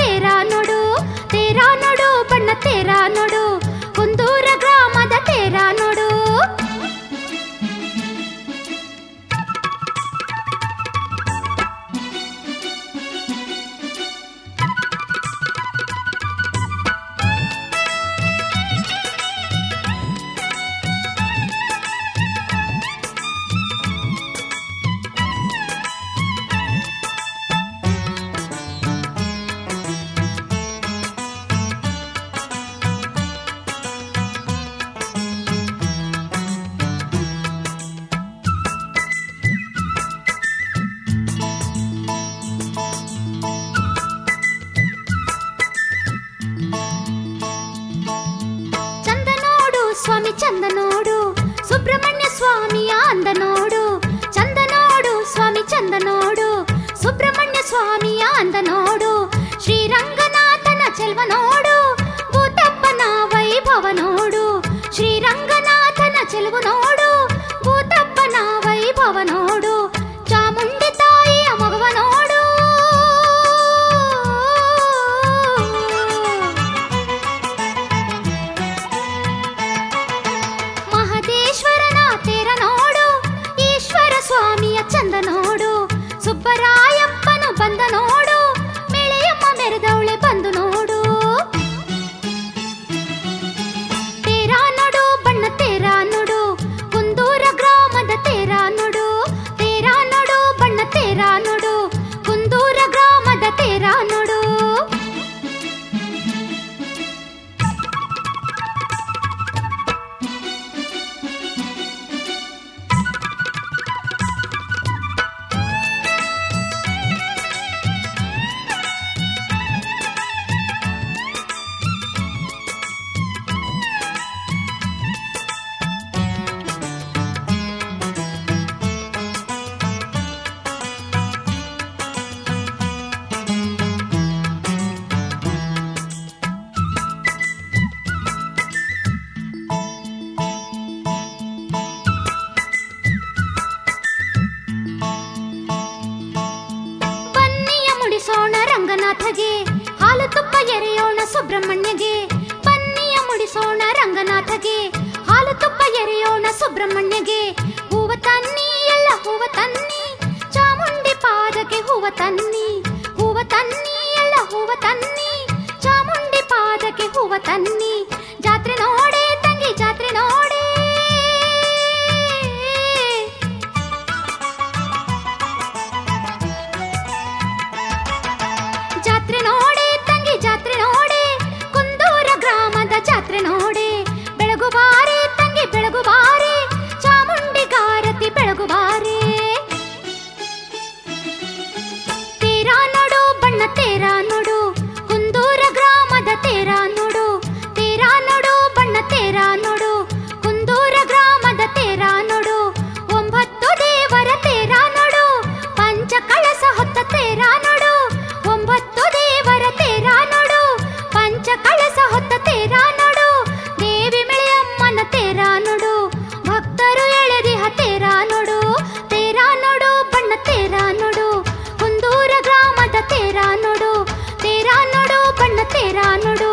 ತೇರ ನೋಡು ತೇರ ನೋಡು ಬಣ್ಣ ತೇರ ನೋಡು ಕುಂದೂರ ಗ್ರಾಮದ ತೇರ ನೋಡು ಚಂದ ನೋಡು ಸ್ವಾಮಿ ಚಂದ ನೋಡು ಸುಬ್ರಹ್ಮಣ್ಯ ಸ್ವಾಮಿಯ ಅಂದ ನೋಡು ಚಂದ ನೋಡು ಸ್ವಾಮಿ ಚಂದ ನೋಡು ಸುಬ್ರಹ್ಮಣ್ಯ ಸ್ವಾಮಿಯ ಅಂದ ನೋಡು ಶ್ರೀರಂಗನಾಥನ ಚೆಲ್ವ ನೋಡು ಭೂತಪ್ಪನ ವೈಭವ ನೋಡು ಶ್ರೀರಂಗನಾಥನ ಚೆಲುವು ನೋಡು ಭೂತಪ್ಪನ ವೈಭವ ನೋಡು ಚಾಮುಂಡಿ ತಾಯಿಯ ಮಗುವ ನೋಡು ಮಹದೇಶ್ವರನ ತೇರ ನೋಡು ಈಶ್ವರ ಸ್ವಾಮಿಯ ಚಂದ ನೋಡು ಸುಬ್ಬರಾಯಪ್ಪನು ಬಂದ ನೋಡು ಮೆಳೆಯಮ್ಮ ಮೆರೆದವಳೆ ಬಂದು ನೋಡು ತೇರ ನೋಡು ಬಣ್ಣ ತೇರ ನೋಡು ಕುಂದೂರ ಗ್ರಾಮದ ತೇರ ನೋಡು ತೇರ ನೋಡು ಬಣ್ಣ ತೇರ ನೋಡು ಕುಂದೂರ ಗ್ರಾಮದ ತೇರ ನೋಡು ಬನ್ನಿಯ ಮುಡಿಸೋಣ ರಂಗನಾಥಗೆ ಹಾಲು ತುಪ್ಪ ಎರೆಯೋಣ ಸುಬ್ರಹ್ಮಣ್ಯಗೆ ಬನ್ನಿಯ ಮುಡಿಸೋಣ ರಂಗನಾಥಗೆ ಹಾಲು ತುಪ್ಪ ಎರೆಯೋಣ ಸುಬ್ರಹ್ಮಣ್ಯಗೆ ಹೂವ ತನ್ನಿ ಎಲ್ಲ ಹೂವ ತನ್ನಿ ಚಾಮುಂಡಿ ಪಾದಕ್ಕೆ ಹೂವ ತನ್ನಿ ಹೂವ ತನ್ನಿ ಎಲ್ಲ ಹೂವ ತನ್ನಿ ಚಾಮುಂಡಿ ಪಾದಕ್ಕೆ ಹೂವ ತನ್ನಿ ಜಾತ್ರೆ ನೋಡೆ ತಂಗಿ ಜಾತ್ರೆ ನೋಡೆ ಜಾತ್ರೆ ನೋಡೆ ತಂಗಿ ಜಾತ್ರೆ ನೋಡೆ ಕುಂದೂರ ಗ್ರಾಮದ ಜಾತ್ರೆ ನೋಡೆ ಬೆಳಗುಬಾರೆ ತಂಗಿ ಬೆಳಗುಬಾರೆ ಚಾಮುಂಡಿ ಗಾರತಿ ಬೆಳಗುಬಾರೆ ತೇರ ನೋಡು ಬಣ್ಣ ತೇರ ನೋಡು ಕುಂದೂರ ಗ್ರಾಮದ ತೇರ ನೋಡು ತೇರ ನೋಡು ಬಣ್ಣ ತೇರ ನೋಡು ಕುಂದೂರ ಗ್ರಾಮದ ತೇರ ನೋಡು ಒಂಬತ್ತು ದೇವರ ತೇರ ನೋಡು ಪಂಚ ಕಳಸ ಹೊತ್ತ ತೇರ ನೋಡು ಒಂಬತ್ತು ದೇವರ ತೇರ ನೋಡು ಪಂಚ ಕಳಸ ಹೊತ್ತ ತೇರ ನೋಡು ದೇವಿ ಮೆಳೆಯಮ್ಮನ ತೇರ ನೋಡು ಭಕ್ತರು ಎಳೆದಿಹ ತೇರ ನೋಡು ತೇರ ನೋಡು ಬಣ್ಣ ತೇರ ನೋಡು ಕುಂದೂರ ಗ್ರಾಮದ ತೇರ ನೋಡು ತೇರ ನೋಡು ಬಣ್ಣ ತೇರ ನೋಡು